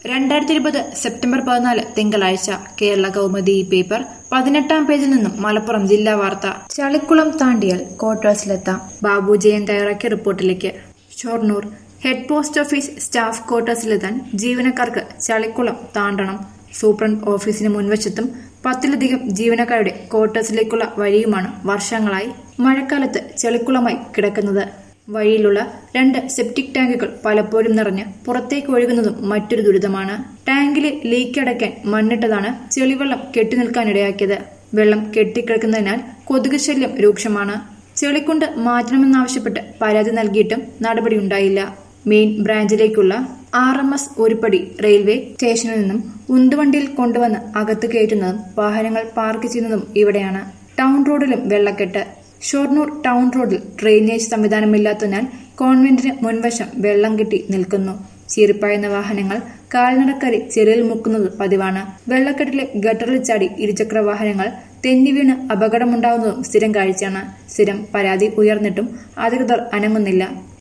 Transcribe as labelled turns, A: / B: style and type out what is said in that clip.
A: രണ്ടായിരത്തി ഇരുപത് സെപ്റ്റംബർ പതിനാല് തിങ്കളാഴ്ച കേരള കൗമുദി പേപ്പർ പതിനെട്ടാം പേജിൽ നിന്നും മലപ്പുറം ജില്ലാ വാർത്ത ചളിക്കുളം താണ്ടിയാൽ ക്വാർട്ടേഴ്സിലെത്താം ബാബു ജയൻ തയ്യാറാക്കിയ റിപ്പോർട്ടിലേക്ക് Shoranur head post office staff ക്വാർട്ടേഴ്സിലെത്താൻ ജീവനക്കാർക്ക് ചളിക്കുളം താണ്ടണം സൂപ്രണ്ട് ഓഫീസിന് മുൻവശത്തും പത്തിലധികം ജീവനക്കാരുടെ ക്വാർട്ടേഴ്സിലേക്കുള്ള വഴിയുമാണ് വർഷങ്ങളായി മഴക്കാലത്ത് ചെളിക്കുളമായി കിടക്കുന്നത് വഴിയിലുള്ള രണ്ട് സെപ്റ്റിക് ടാങ്കുകൾ പലപ്പോഴും നിറഞ്ഞ് പുറത്തേക്ക് ഒഴുകുന്നതും മറ്റൊരു ദുരിതമാണ് ടാങ്കിലെ ലീക്ക് അടയ്ക്കാൻ മണ്ണിട്ടതാണ് ചെളിവെള്ളം കെട്ടിനിൽക്കാനിടയാക്കിയത് വെള്ളം കെട്ടിക്കിടക്കുന്നതിനാൽ കൊതുക് ശല്യം രൂക്ഷമാണ് ചെളിക്കുണ്ട് മാറ്റണമെന്നാവശ്യപ്പെട്ട് പരാതി നൽകിയിട്ടും നടപടിയുണ്ടായില്ല മെയിൻ ബ്രാഞ്ചിലേക്കുള്ള ആർ എം എസ് ഒരുപടി റെയിൽവേ സ്റ്റേഷനിൽ നിന്നും ഉന്തുവണ്ടിയിൽ കൊണ്ടുവന്ന് അകത്ത് കയറ്റുന്നതും വാഹനങ്ങൾ പാർക്ക് ചെയ്യുന്നതും ഇവിടെയാണ് ടൗൺ റോഡിലും വെള്ളക്കെട്ട് ഷൊർണൂർ ടൗൺ റോഡിൽ ഡ്രെയിനേജ് സംവിധാനമില്ലാത്തതിനാൽ കോൺവെന്റിന് മുൻവശം വെള്ളം കെട്ടി നിൽക്കുന്നു ചീറിപ്പായുന്ന വാഹനങ്ങൾ കാൽനടക്കരി ചെറിയിൽ മുക്കുന്നത് പതിവാണ് വെള്ളക്കെട്ടിലെ ഗട്ടറിൽ ചാടി ഇരുചക്ര വാഹനങ്ങൾ തെന്നി വീണ് അപകടമുണ്ടാകുന്നതും സ്ഥിരം കാഴ്ചയാണ് സ്ഥിരം പരാതി ഉയർന്നിട്ടും അധികൃതർ അനങ്ങുന്നില്ല